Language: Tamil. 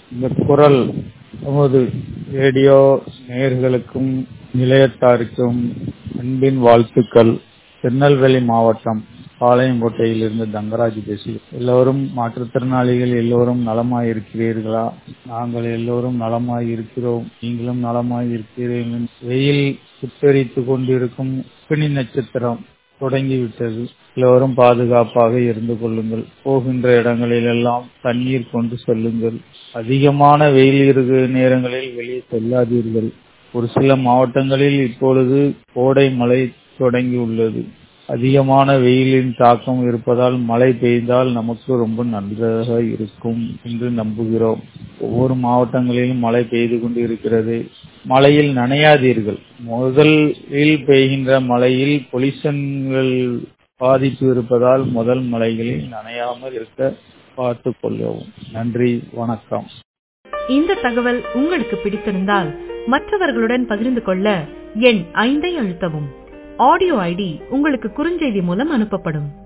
இந்த குரல் நமது ரேடியோ நேயர்களுக்கும் நிலையத்தாருக்கும் அன்பின் வாழ்த்துக்கள் திருநெல்வேலி மாவட்டம் பாளையங்கோட்டையில் இருந்து தங்கராஜ் பேசி எல்லோரும் மாற்றுத்திறனாளிகள் எல்லோரும் நலமாய் இருக்கிறீர்களா நாங்கள் எல்லோரும் நலமாய் இருக்கிறோம் நீங்களும் நலமாய் இருக்கிறீர்கள் வெயில் சுட்டரித்து கொண்டிருக்கும் பிணி நட்சத்திரம் தொடங்கிவிட்டது எல்லோரும் பாதுகாப்பாக இருந்து கொள்ளுங்கள் போகின்ற இடங்களிலெல்லாம் தண்ணீர் கொண்டு செல்லுங்கள் அதிகமான வெயில் இருக்கிற நேரங்களில் வெளியே செல்லாதீர்கள் ஒரு சில மாவட்டங்களில் இப்பொழுது கோடை மழை தொடங்கி உள்ளது அதிகமான வெயிலின் தாக்கம் இருப்பதால் மழை பெய்தால் நமக்கு ரொம்ப நன்றாக இருக்கும் என்று நம்புகிறோம் ஒவ்வொரு மாவட்டங்களிலும் மழை பெய்து கொண்டு இருக்கிறது மழையில் நனையாதீர்கள் முதலில் பெய்கின்ற மழையில் பொலிசன்கள் பாதிப்பு இருப்பதால் முதல் மழைகளில் நனையாமல் இருக்க பார்த்து கொள்ளவும் நன்றி வணக்கம் இந்த தகவல் உங்களுக்கு பிடித்திருந்தால் மற்றவர்களுடன் பகிர்ந்து கொள்ள எண் ஐந்தை அழுத்தவும் ஆடியோ ஐடி உங்களுக்கு குறுஞ்செய்தி மூலம் அனுப்பப்படும்